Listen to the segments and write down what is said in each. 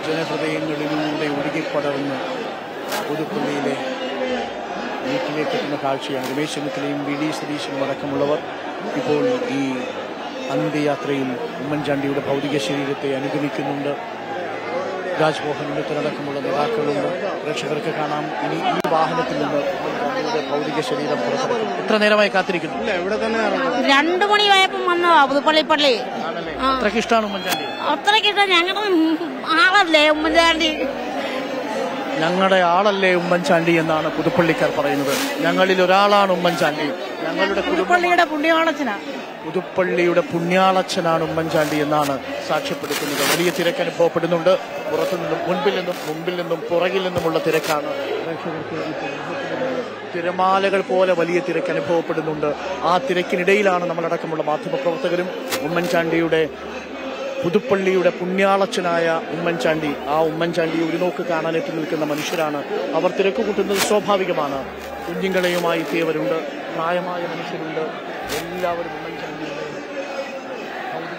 ജനഹൃദയങ്ങളിലൂടെ ഒഴുകിപ്പടർന്ന് പുതുപ്പള്ളിയിലെ വീട്ടിലേക്ക് എത്തുന്ന കാഴ്ചയാണ് രമേശ് ചെന്നിത്തലയും വി ഡി സതീശനും അടക്കമുള്ളവർ ഇപ്പോൾ ഈ അന്ത്യയാത്രയിൽ ഉമ്മൻചാണ്ടിയുടെ ഭൗതിക ശരീരത്തെ അനുഗമിക്കുന്നുണ്ട് രാജ്മോഹൻ ഉണ്ണിത്തനടക്കമുള്ള നേതാക്കളുണ്ട് പ്രേക്ഷകർക്ക് കാണാം ഇനി ഈ വാഹനത്തിൽ നിന്ന് ഉമ്മൻചാണ്ടിയുടെ ഭൗതിക ശരീരം പുറത്തിറക്കും എത്ര നേരമായി കാത്തിരിക്കുന്നു രണ്ടു മണിയായപ്പം വന്നതാ പുതുപ്പള്ളി പള്ളി ആ. അത്രയ്ക്ക് ഇഷ്ടമാണ് ഉമ്മൻചാണ്ടി അത്രയ്ക്ക് ഇഷ്ടം ഞങ്ങളുടെ ആളല്ലേ ഉമ്മൻചാണ്ടി ഞങ്ങളുടെ ആളല്ലേ ഉമ്മൻചാണ്ടി എന്നാണ് പുതുപ്പള്ളിക്കാർ പറയുന്നത് ഞങ്ങളിൽ ഒരാളാണ് ഉമ്മൻചാണ്ടി ഞങ്ങളുടെ കുടുംബം പുതുപ്പള്ളിയുടെ പുണ്യവാളച്ചനാ പുതുപ്പള്ളിയുടെ പുണ്യാളച്ഛനാണ് ഉമ്മൻചാണ്ടി എന്നാണ് സാക്ഷ്യപ്പെടുത്തുന്നത് വലിയ തിരക്ക് അനുഭവപ്പെടുന്നുണ്ട് പുറത്തുനിന്നും മുൻപിൽ നിന്നും മുമ്പിൽ നിന്നും പുറകിൽ നിന്നുമുള്ള തിരക്കാണ് പ്രേക്ഷകർക്ക് ഇപ്പോൾ അനുഭവപ്പെടുന്നത്. തിരമാലകൾ പോലെ വലിയ തിരക്ക് അനുഭവപ്പെടുന്നുണ്ട് ആ തിരക്കിനിടയിലാണ് നമ്മളടക്കമുള്ള മാധ്യമപ്രവർത്തകരും ഉമ്മൻചാണ്ടിയുടെ പുതുപ്പള്ളിയുടെ പുണ്യാളച്ചനായ ഉമ്മൻചാണ്ടി ആ ഉമ്മൻചാണ്ടി ഒരു നോക്ക് കാണാനെത്തി നിൽക്കുന്ന മനുഷ്യരാണ് അവർ തിരക്ക് കൂട്ടുന്നത് സ്വാഭാവികമാണ് കുഞ്ഞുങ്ങളെയുമായി എത്തിയവരുണ്ട് പ്രായമായ മനുഷ്യരുണ്ട് എല്ലാവരും ഉമ്മൻചാണ്ടിയുടെ ഭൗതിക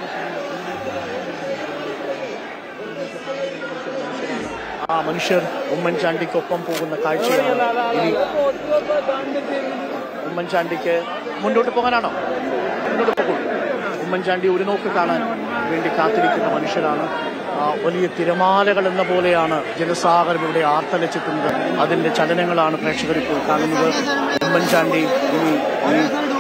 ശരീരം ആ മനുഷ്യർ ഉമ്മൻചാണ്ടിക്കൊപ്പം പോകുന്ന കാഴ്ചയാണ് ഇനി ഉമ്മൻചാണ്ടിക്ക് മുന്നോട്ട് പോകാനാണോ മുന്നോട്ട് പോകും ഉമ്മൻചാണ്ടി ഒരു നോക്ക് കാണാൻ വേണ്ടി കാത്തിരിക്കുന്ന മനുഷ്യരാണ് ആ, വലിയ തിരമാലകൾ എന്ന പോലെയാണ് ജനസാഗരം ഇവിടെ ആർത്തലച്ചെത്തുന്നത് അതിന്റെ ചലനങ്ങളാണ് പ്രേക്ഷകർ ഇപ്പോൾ കാണുന്നത് ഉമ്മൻചാണ്ടി ഇനി ഈ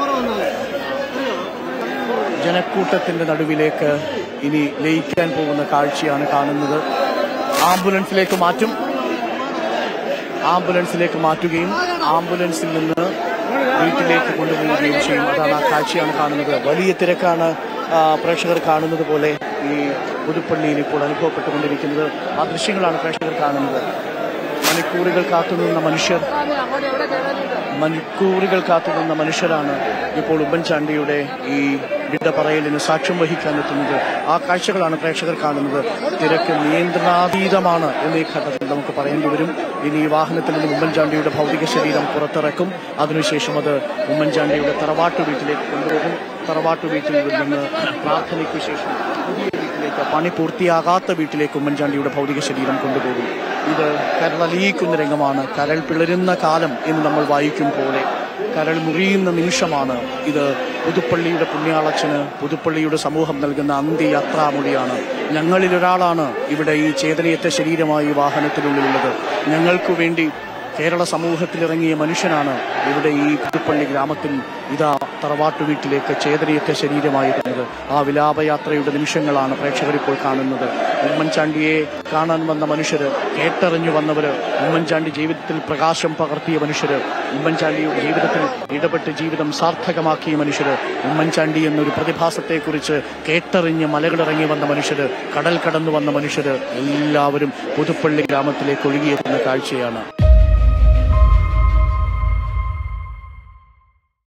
ജനക്കൂട്ടത്തിന്റെ നടുവിലേക്ക് ഇനി ലയിക്കാൻ പോകുന്ന കാഴ്ചയാണ് കാണുന്നത് ആംബുലൻസിലേക്ക് മാറ്റും ആംബുലൻസിലേക്ക് മാറ്റുകയും ആംബുലൻസിൽ നിന്ന് വീട്ടിലേക്ക് കൊണ്ടുപോവുകയും ചെയ്യും അതാണ് ആ കാഴ്ചയാണ് കാണുന്നത് വലിയ തിരക്കാണ് ആ, പ്രേക്ഷകർ കാണുന്നത് പോലെ ഈ പുതുപ്പള്ളിയിൽ ഇപ്പോൾ അനുഭവപ്പെട്ടുകൊണ്ടിരിക്കുന്നത് ആ ദൃശ്യങ്ങളാണ് പ്രേക്ഷകർ കാണുന്നത് മണിക്കൂറുകൾ കാത്തുനിന്ന മനുഷ്യർ മണിക്കൂറുകൾ കാത്തുനിന്ന മനുഷ്യരാണ് ഇപ്പോൾ ഉമ്മൻചാണ്ടിയുടെ ഈ വിട പറയലിന് സാക്ഷ്യം വഹിക്കാൻ എത്തുന്നത് ആ കാഴ്ചകളാണ് പ്രേക്ഷകർ കാണുന്നത് തിരക്ക് നിയന്ത്രണാതീതമാണ് എന്നീ ഘട്ടത്തിൽ നമുക്ക് പറയേണ്ടി വരും ഇനി ഈ വാഹനത്തിൽ നിന്ന് ഉമ്മൻചാണ്ടിയുടെ ഭൗതിക ശരീരം പുറത്തിറക്കും അതിനുശേഷം അത് ഉമ്മൻചാണ്ടിയുടെ തറവാട്ടു വീട്ടിലേക്ക് കൊണ്ടുപോകും തറവാട്ടു വീട്ടിൽ നിന്ന് പ്രാർത്ഥനയ്ക്ക് ശേഷം പുതിയ വീട്ടിലേക്ക് പണി പൂർത്തിയാകാത്ത വീട്ടിലേക്ക് ഉമ്മൻചാണ്ടിയുടെ ഭൗതിക ശരീരം കൊണ്ടുപോകും ഇത് കരളലിയിക്കുന്ന രംഗമാണ് കരൾ പിളരുന്ന കാലം എന്ന് നമ്മൾ വായിക്കും പോലെ കരൾ മുറിയുന്ന നിമിഷമാണ് ഇത് പുതുപ്പള്ളിയുടെ പുണ്യാളച്ചന് പുതുപ്പള്ളിയുടെ സമൂഹം നൽകുന്ന അന്ത്യയാത്രാമൊഴിയാണ് ഞങ്ങളിൽ ഒരാളാണ് ഇവിടെ ഈ ചേതനയറ്റ ശരീരമായി ഈ വാഹനത്തിനുള്ളിലുള്ളത് ഞങ്ങൾക്കു വേണ്ടി കേരള സമൂഹത്തിലിറങ്ങിയ മനുഷ്യനാണ് ഇവിടെ ഈ പുതുപ്പള്ളി ഗ്രാമത്തിൽ ഇതാ തറവാട്ടു വീട്ടിലേക്ക് ചേതനയറ്റ ശരീരമായി എത്തുന്നത് ആ വിലാപയാത്രയുടെ നിമിഷങ്ങളാണ് പ്രേക്ഷകർ ഇപ്പോൾ കാണുന്നത് ഉമ്മൻചാണ്ടിയെ കാണാൻ വന്ന മനുഷ്യര് കേട്ടറിഞ്ഞു വന്നവര് ഉമ്മൻചാണ്ടി ജീവിതത്തിൽ പ്രകാശം പകർത്തിയ മനുഷ്യര് ഉമ്മൻചാണ്ടിയുടെ ജീവിതത്തിൽ ഇടപെട്ട് ജീവിതം സാർത്ഥകമാക്കിയ മനുഷ്യര് ഉമ്മൻചാണ്ടി എന്നൊരു പ്രതിഭാസത്തെക്കുറിച്ച് കേട്ടറിഞ്ഞ് മലകളിറങ്ങി വന്ന മനുഷ്യര് കടൽ കടന്നു വന്ന മനുഷ്യര് എല്ലാവരും പുതുപ്പള്ളി ഗ്രാമത്തിലേക്ക് ഒഴുകിയെത്തുന്ന കാഴ്ചയാണ്